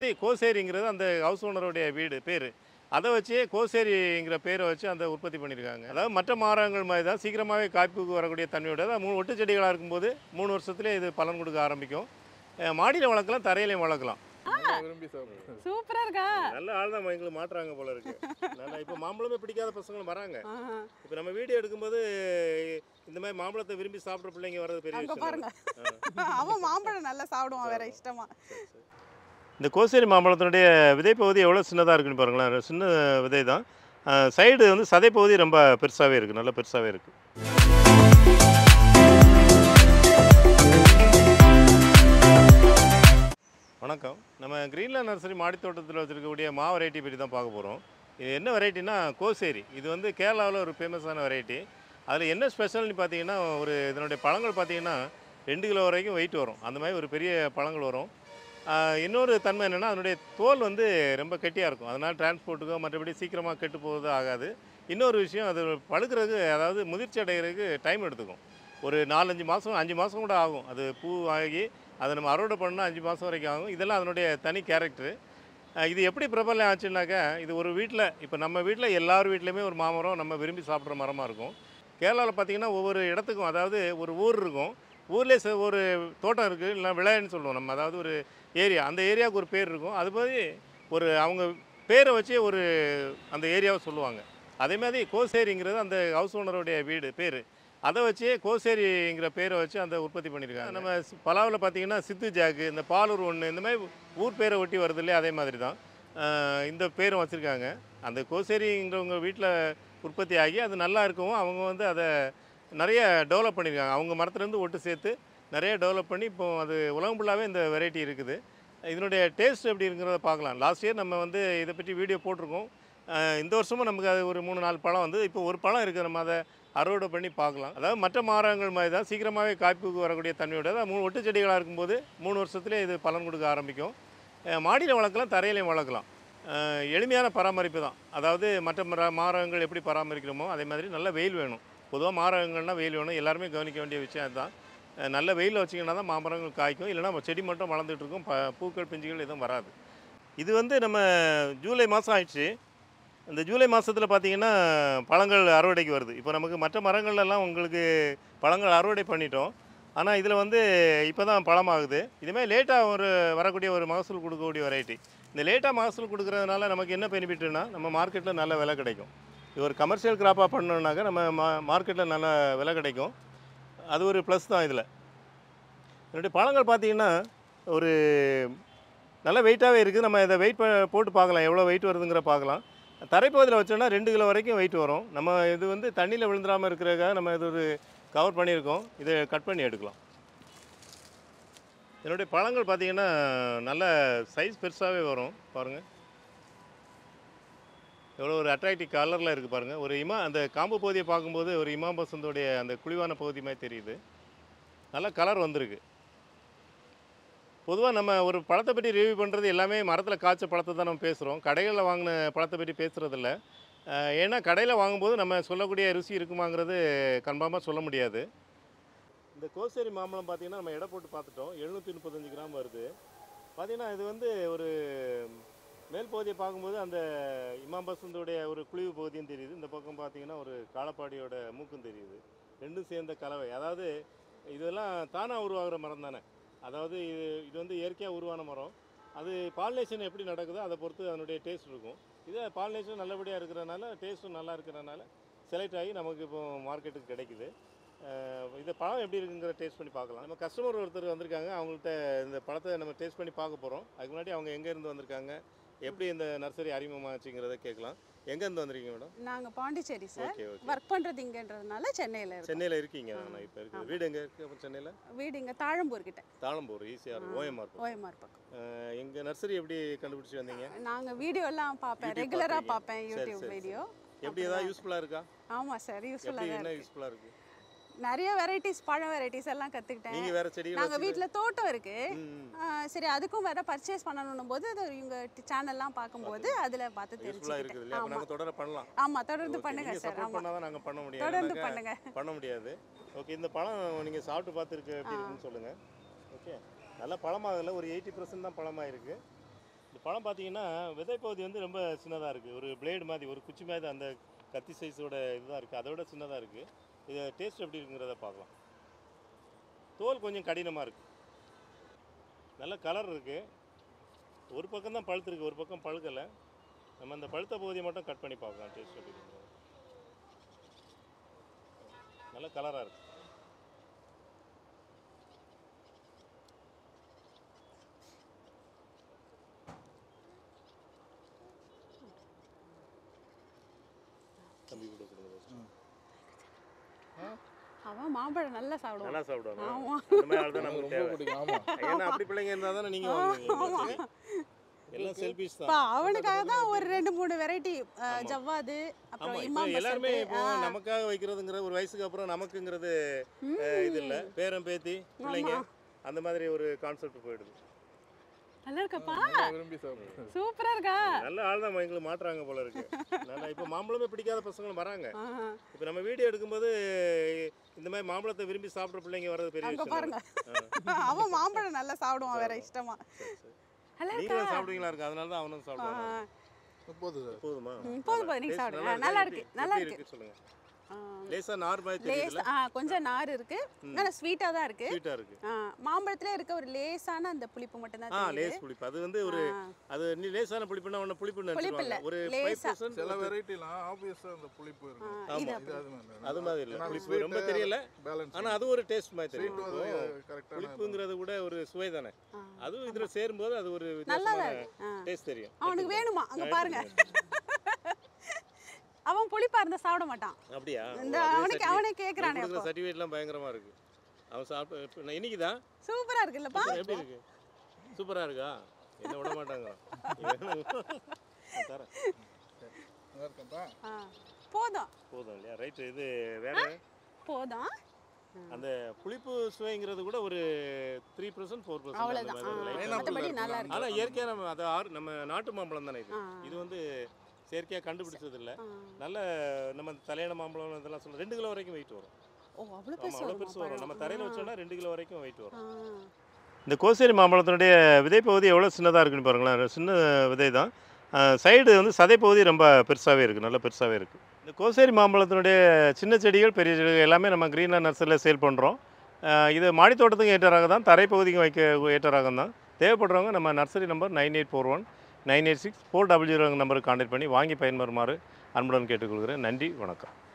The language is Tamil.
அதேமாதிரி கோசேரிங்கிறது அந்த ஹவுஸ் ஓனருடைய வீடு பேர் அதை வச்சு கோசேரிங்கிற பேரை வச்சு அந்த உற்பத்தி பண்ணியிருக்காங்க அதாவது மற்ற மரங்கள் மாதிரி தான் சீக்கிரமாகவே காய்ப்புக்கு வரக்கூடிய தன்மையோட அதாவது மூணு ஒட்டு செடிகளாக இருக்கும்போது மூணு வருஷத்துலேயே இது பலன் கொடுக்க ஆரம்பிக்கும் மாடியில் வளர்க்கலாம் தரையிலையும் வளர்க்கலாம் நல்லா விரும்பி சாப்பிடுவேன் சூப்பரா இருக்கா நல்ல ஆள் தான் எங்களுக்கு மாட்டுறாங்க போல இருக்கு நல்லா இப்போ மாம்பழமே பிடிக்காத பசங்களும் வராங்க ஆஹா. இப்போ நம்ம வீடியோ எடுக்கும்போது இந்த மாதிரி மாம்பழத்தை விரும்பி சாப்பிட்ற பிள்ளைங்க வர்றது பெரிய அங்க விஷயம் பாருங்க ஆ. அவன் மாம்பழம் நல்லா சாப்பிடுவான் வேற இஷ்டமா இந்த கோசேரி மாம்பழத்தினுடைய விதை பகுதி எவ்வளோ சின்னதாக இருக்குன்னு பாருங்களேன் சின்ன விதை தான் சைடு வந்து சதை பகுதி ரொம்ப பெருசாகவே இருக்குது நல்லா பெருசாகவே இருக்குது வணக்கம் நம்ம கிரீன்லேண்ட் நர்சரி மாடித் தோட்டத்தில் வச்சுருக்கக்கூடிய மா வெரைட்டி பற்றி தான் பார்க்க போகிறோம் இது என்ன வெரைட்டினா கோசேரி இது வந்து கேரளாவில் ஒரு ஃபேமஸான வெரைட்டி அதில் என்ன ஸ்பெஷல்னு பார்த்தீங்கன்னா ஒரு இதனுடைய பழங்கள் பார்த்தீங்கன்னா ரெண்டு கிலோ வரைக்கும் வெயிட் வரும் அந்த மாதிரி ஒரு பெரிய பழங்கள் வரும் ஆஹ் இன்னொரு தன்மை என்னென்னா அதனுடைய தோல் வந்து ரொம்ப கெட்டியாக இருக்கும் அதனால் டிரான்ஸ்போர்ட்டுக்கோ மற்றபடி சீக்கிரமாக கெட்டு போகிறது ஆகாது இன்னொரு விஷயம் அது பழுக்கிறதுக்கு அதாவது முதிர்ச்சி அடைகிறதுக்கு டைம் எடுத்துக்கும் ஒரு நாலஞ்சு மாதம் அஞ்சு மாதம் கூட ஆகும் அது பூ ஆகி அதை நம்ம அறுவடை பண்ணால் அஞ்சு மாதம் வரைக்கும் ஆகும் இதெல்லாம் அதனுடைய தனி கேரக்டரு இது எப்படி பிரபலம் ஆச்சுன்னாக்கா இது ஒரு வீட்டில் இப்போ நம்ம வீட்டில் எல்லார் வீட்லேயுமே ஒரு மாமரம் நம்ம விரும்பி சாப்பிட்ற மரமாக இருக்கும் கேரளாவில் பார்த்தீங்கன்னா ஒவ்வொரு இடத்துக்கும் அதாவது ஒரு ஊர் இருக்கும் ஊர்லேயே ச- ஒரு தோட்டம் இருக்குது இல்லை விளையாடுன்னு சொல்லுவோம் நம்ம அதாவது ஒரு ஏரியா அந்த ஏரியாவுக்கு ஒரு பேர் இருக்கும் அது மாதிரி ஒரு அவங்க பேரை வச்சு ஒரு அந்த ஏரியாவை சொல்லுவாங்க அதே மாதிரி கோசேரிங்கிறது அந்த ஹவுஸ் ஓனருடைய வீடு பேர் அதை வச்சு கோசேரிங்கிற பேரை வச்சு அந்த உற்பத்தி பண்ணியிருக்காங்க நம்ம சி- பலாவில் பார்த்தீங்கன்னா சித்து ஜாக்கு இந்த பாலூர் ஒன்று இந்த மாதிரி ஊர் பேரை ஒட்டி வருது இல்லையா அதே மாதிரி தான் ஆஹ் இந்த பேரும் வச்சுருக்காங்க அந்த கோசேரிங்கிறவங்க வீட்டில் உற்பத்தி ஆகி அது நல்லா இருக்கவும் அவங்க வந்து அதை நிறைய டெவலப் பண்ணியிருக்காங்க அவங்க மரத்துலேருந்து ஒட்டு சேர்த்து நிறைய டெவலப் பண்ணி இப்போ அது உலகம் ஃபுல்லாகவே இந்த வெரைட்டி இருக்குது இதனுடைய டேஸ்ட் எப்படி இருக்கிறத பார்க்கலாம் லாஸ்ட் இயர் நம்ம வந்து இதை பற்றி வீடியோ போட்டிருக்கோம் ஆஹ் இந்த வருஷமும் நமக்கு அது ஒரு மூணு நாலு பழம் வந்து இப்போ ஒரு பழம் இருக்குது நம்ம அதை அறுவடை பண்ணி பார்க்கலாம் அதாவது மற்ற மரங்கள் மாதிரி தான் சீக்கிரமாகவே காய்ப்புக்கு வரக்கூடிய தன்மையோட அதாவது மூணு ஒட்டு செடிகளாக இருக்கும்போது மூணு வருஷத்துலேயே இது பலன் கொடுக்க ஆரம்பிக்கும் மாடியில் வளர்க்கலாம் தரையிலையும் வளர்க்கலாம் அஹ் எளிமையான பராமரிப்பு தான் அதாவது மற்ற மர மரங்கள் எப்படி பராமரிக்கிறோமோ அதே மாதிரி நல்ல வெயில் வேணும் பொதுவாக மரங்கள்னால் வெயில் வேணும் எல்லாருமே கவனிக்க வேண்டிய விஷயம் அதுதான் அஹ் நல்ல வெயிலில் வச்சிங்கன்னா தான் மாமரங்கள் காய்க்கும் இல்லைன்னா செடி மட்டும் வளர்ந்துட்டு இருக்கும் ப பூக்கள் பிஞ்சுகள் எதுவும் வராது இது வந்து நம்ம ஜூலை மாதம் ஆயிடுச்சு இந்த ஜூலை மாதத்தில் பார்த்தீங்கன்னா பழங்கள் அறுவடைக்கு வருது இப்போ நமக்கு மற்ற மரங்கள்ல எல்லாம் உங்களுக்கு பழங்கள் அறுவடை பண்ணிட்டோம் ஆனால் இதில் வந்து இப்போ தான் பழமாகுது இதுமாதிரி லேட்டாக ஒரு வரக்கூடிய ஒரு மகசூல் கொடுக்கக்கூடிய வெரைட்டி இந்த லேட்டாக மகசூல் கொடுக்கறதுனால நமக்கு என்ன பெனிஃபிட்னா நம்ம மார்க்கெட்டில் நல்ல விலை கிடைக்கும் இது ஒரு கமர்ஷியல் கிராப்பாக பண்ணோம்னாக்கா நம்ம மா மார்க்கெட்டில் நல்ல விலை கிடைக்கும் அது ஒரு ப்ளஸ் தான் இதில் என்னுடைய பழங்கள் பார்த்தீங்கன்னா ஒரு நல்ல வெயிட்டாகவே இருக்குது நம்ம இதை வெயிட் போட்டு பார்க்கலாம் எவ்வளோ வெயிட் வருதுங்கிற பார்க்கலாம் தரைப்பகுதியில் வச்சோன்னா ரெண்டு கிலோ வரைக்கும் வெயிட் வரும் நம்ம இது வந்து தண்ணியில் விழுந்துடாமல் இருக்கிறதுக்காக நம்ம இது ஒரு கவர் பண்ணியிருக்கோம் இதை கட் பண்ணி எடுக்கலாம் என்னுடைய பழங்கள் பார்த்தீங்கன்னா நல்ல சைஸ் பெருசாகவே வரும் பாருங்கள் எவ்வளோ ஒரு அட்ராக்டிவ் கலரில் இருக்குது பாருங்கள் ஒரு இமா அந்த காம்பு பகுதியை பார்க்கும்போது ஒரு இமாம் பசந்தோடைய அந்த குழிவான பகுதி மாதிரி தெரியுது நல்ல கலர் வந்திருக்கு பொதுவாக நம்ம ஒரு பழத்தை பற்றி ரிவ்யூ பண்ணுறது எல்லாமே மரத்தில் காய்ச்ச பழத்தை தான் நம்ம பேசுகிறோம் கடைகளில் வாங்கின பழத்தை பற்றி பேசுகிறதில்ல ஏன்னா கடையில் வாங்கும்போது நம்ம சொல்லக்கூடிய ருசி இருக்குமாங்கிறது கன்ஃபார்மாக சொல்ல முடியாது இந்த கோசேரி மாம்பழம் பார்த்தீங்கன்னா நம்ம எடை போட்டு பார்த்துட்டோம் எழுநூற்றி முப்பத்தஞ்சு கிராம் வருது பார்த்தீங்கன்னா இது வந்து ஒரு மேல் பகுதியை பார்க்கும்போது அந்த இமாம் பசந்தோடைய ஒரு குழிவு பகுதியும் தெரியுது இந்த பக்கம் பார்த்தீங்கன்னா ஒரு காலப்பாடியோட மூக்கும் தெரியுது ரெண்டும் சேர்ந்த கலவை அதாவது இதெல்லாம் தானாக உருவாகிற மரம் தானே அதாவது இது இது வந்து இயற்கையாக உருவான மரம் அது பாலினேஷன் எப்படி நடக்குதோ அதை பொறுத்து அதனுடைய டேஸ்ட் இருக்கும் இது பாலினேஷன் நல்லபடியாக இருக்கிறனால டேஸ்ட்டும் நல்லா இருக்கிறனால செலக்ட் ஆகி நமக்கு இப்போ மார்க்கெட்டுக்கு கிடைக்குது அஹ் இந்த பழம் எப்படி இருக்குங்கிற டேஸ்ட் பண்ணி பார்க்கலாம் நம்ம கஸ்டமர் ஒருத்தர் வந்திருக்காங்க அவங்கள்ட்ட இந்த பழத்தை நம்ம டேஸ்ட் பண்ணி பார்க்க போகிறோம் அதுக்கு முன்னாடி அவங்க எங்கேருந்து வந்திருக்காங்க எப்படி இந்த நர்சரி அறிமுகமாச்சுங்கிறத கேட்கலாம் எங்கேருந்து வந்திருக்கீங்க மேடம் நாங்க Pondicherry sir okay okay work பண்றது இங்கன்றதுனால சென்னையில இருக்கோம் சென்னையில் இருக்கீங்க ஆ, நான் இப்போ இருக்கு ஆமா. வீடு எங்கே இருக்குது அப்போ சென்னையில் வீடு இங்க தாழம்பூர் கிட்ட தாளம்பூர் ஈஸியாக இருக்கும் ஆ. ஓஎம்ஆர் ஓஎம்ஆர் பக்கம் எங்கள் நர்சரி எப்படி கண்டுபிடிச்சி வந்தீங்க நாங்க வீடியோ எல்லாம் பார்ப்பேன் YouTube ரெகுலரா பார்ப்பீங்க. பார்ப்பேன் சரி, யூடியூப் சரி, வீடியோ எப்படி ஏதாவது யூஸ்ஃபுல்லாக இருக்கா ஆமா சார் யூஸ்ஃபுல்லா எப்படி தான் என்ன இருக்கு யூஸ்ஃபுல்லாக இருக்குது நிறைய வெரைட்டிஸ் பழ வெரைட்டிஸ் எல்லாம் கத்துக்கிட்டேன் நீங்கள் வேறு செடிகள் நாங்க வச்சு- வீட்ல தோட்டம் இருக்கு ம், ம். ஆ, சரி அதுக்கும் வேற பர்ச்சேஸ் பண்ணணும் போது அது இவங்க சேனல்லாம் பார்க்கும்போது அதுல பார்த்து யூஸ்ஃபுல்லாக இருக்குது இல்லையா அப்போ தெரிஞ்சுக்கிட்டேன் ஆமா நாங்கள் தொடர பண்ணலாம் ஆமா தொடர்ந்து Okay, பண்ணுங்க நீங்க சார் support ஆமா பண்ணாதான் தான் நாங்கள் பண்ண முடியும் தொடர்ந்து இல்லைனாக்கா பண்ணுங்க பண்ண முடியாது ஓகே இந்த பழம் நீங்கள் சாப்பிட்டு பார்த்துருக்கு எப்படி ஆ. இருக்குன்னு சொல்லுங்கள் ஓகே நல்ல பழமாகல ஒரு எயிட்டி பர்சன்ட் தான் பழமாக இருக்குது இந்த பழம் பார்த்தீங்கன்னா விதைப்பகுதி வந்து ரொம்ப சின்னதாக இருக்குது ஒரு பிளேடு மாதிரி ஒரு குச்சி மாதிரி அந்த கத்தி சைஸோட இதுதான் இருக்குது அதை விட சின்னதாக இருக்குது இது டேஸ்ட் எப்படி இருக்குங்கிறத பார்க்கலாம் தோல் கொஞ்சம் கடினமாக இருக்குது நல்ல கலர் இருக்குது ஒரு பக்கம் தான் பழுத்துருக்கு ஒரு பக்கம் பழுக்கலை நம்ம அந்த பழுத்த பகுதியை மட்டும் கட் பண்ணி பார்க்கலாம் டேஸ்ட் எப்படி இருக்குங்கிறது நல்ல கலராக இருக்குது தம்பி கூட கொடுங்க அவன் மாம்பழம் நல்லா சாப்பிடுவான் நல்லா சாப்பிடுவாங்க ஆமா. அந்த மாதிரி ஆள் தான் நமக்கு ரொம்ப தேவை பிடிக்கும் ஆமா ஏன்னா அப்படி பிள்ளைங்க இருந்தால் தானே நீங்கள் வாங்குவீங்க எல்லாம் செல்ஃபிஷ் தான் இப்போ அவனுக்காக தான் ஒரு ரெண்டு மூணு வெரைட்டி ஜவ்வாது ஆமா அப்புறம் இப்போ இமாம் எல்லாருமே பசந்த். இப்போ நமக்காக வைக்கிறதுங்கிற ஒரு வயசுக்கு அப்புறம் நமக்குங்கிறது அஹ், இது இல்லை பேரன் பேத்தி பிள்ளைங்க அந்த மாதிரி ஒரு கான்செப்ட் போயிடுது நல்லா இருக்கப்பா நல்லா விரும்பி சாப்பிடுவேன் சூப்பரா இருக்கா நல்ல ஆள் தான் எங்களுக்கு மாட்டுறாங்க போல இருக்கு நல்லா இப்போ மாம்பழமே பிடிக்காத பசங்களும் வராங்க ஆ, இப்போ நம்ம வீடியோ எடுக்கும்போது இந்த மாதிரி மாம்பழத்தை விரும்பி சாப்பிட்ற பிள்ளைங்க வர்றது பெரிய அங்க விஷயம் பாருங்க ஆ. அவன் மாம்பழம் நல்லா சாப்பிடுவான் வேற இஷ்டமா சரி, சரி. நல்லா நீங்களும் சாப்பிடுவீங்களா இருக்கு அதனால தான் அவனும் ஆ, சாப்பிடுவாங்க போதும் சார் போதுமா ம், போதும் போதும் நீங்க Taste சாப்பிடுங்க இருக்கா? நல்லா இருக்கு எப்படி- நல்லா எப்படி இருக்கு சொல்லுங்க ஆ, லேசா நார் மாதிரி லேஸ் தெரியுதுல ஆ கொஞ்சம் நார் இருக்கு ஆனா ஸ்வீட்டா தான் இருக்கு ஸ்வீட்டா இருக்கு ஆ, மாம்பழத்துல இருக்க ஒரு லேசான அந்த புளிப்பு மட்டும் தான் ஆ தெரியுது லேஸ் புளிப்பு அது வந்து ஒரு ஆ. அது நீ லேசான புளிப்புனா ஒன்று புளிப்புன்னு புளிப்பு இல்ல, நினச்சிருவாங்க ஒரு லேசா. ஃபைவ் சில வெரைட்டிலாம் ஆப்வியஸா அந்த புளிப்பு இருக்கும் ஆ, ஆமா. இது இது அது மாதிரி இல்ல. அது மாதிரி இல்லை ஏன்னா புளிப்பு sweet ரொம்ப தெரியல பேலன்ஸ் ஆனா அது ஒரு டேஸ்ட் மாதிரி தெரியும் ஸ்வீட் அது இப்போ கரெக்டான புளிப்புங்கிறது கூட ஒரு சுவை தானே ஆ. அதுவும் இதுல சேரும்போது அது ஒரு நல்லா தான் வித்தியாசமான இருக்கு ஆ. டேஸ்ட் தெரியும் அவனுக்கு வேணுமா அங்க நான் பாருங்க அவன் புளிப்பா இருந்தா சாப்பிட மாட்டான் அப்படியா இந்த அவனுக்கு அவனே கேக்குறானே அப்போ சர்டிஃபிகேட்லாம் பயங்கரமா இருக்கு அவன் சாப்பிட்டு இப்போ நான் இன்னைக்கு தான் சூப்பரா இருக்குல்லப்பா எப்படி இருக்கு சூப்பரா இருக்கா என்ன விட மாட்டாங்க இவன் தரேன் நல்லா இருக்கா ஆ, போதும் போதும் இல்லையா ரைட் இது வேற போதும் அந்த புளிப்பு சுவைங்கிறது கூட ஒரு த்ரீ பர்சன்ட் ஃபோர் பர்சன்ட் அவ்வளவுதான் ஆ, மத்தபடி நல்லா இருக்கு ஆனால் இயற்கையாக நம்ம அது ஆறு நம்ம நாட்டு மாம்பழம் தானே இது ஆ. இது வந்து செயற்கையாக கண்டுபிடிச்சது இல்லை ஆ. நல்ல நம்ம தலையான மாம்பழம் இதெல்லாம் சொல்ல ரெண்டு கிலோ வரைக்கும் வெயிட் வரும் ஓ அவ்வளவு ஆமாம் பெருசு அவ்வளோ வருமா பெருசு வரும் நம்ம பழம்? தரையில் ஆ. வச்சோம்னா ரெண்டு கிலோ வரைக்கும் வெயிட் வரும் ஆ. இந்த கோசேரி மாம்பழத்தினுடைய விதைப்பகுதி எவ்வளோ சின்னதாக இருக்குன்னு பாருங்களேன் சின்ன விதை தான் சைடு வந்து சதைப்பகுதி ரொம்ப பெருசாகவே இருக்குது நல்ல பெருசாகவே இருக்குது இந்த கோசேரி மாம்பழத்தினுடைய சின்ன செடிகள் பெரிய செடிகள் எல்லாமே நம்ம க்ரீனாக நர்சரியில் சேல் பண்ணுறோம் இது மாடித்தோட்டத்துக்கும் ஏற்ற ரகம் தான் தரைப்பகுதிக்கும் வைக்க ஏற்ற ரகம் தான் தேவைப்படுறவங்க நம்ம nursery number nine eight four one nine eight six four double zero நம்பருக்கு கான்டாக்ட் பண்ணி வாங்கி பயன்பெறுமாறு அன்புடன் கேட்டுக்கொள்கிறேன் நன்றி வணக்கம்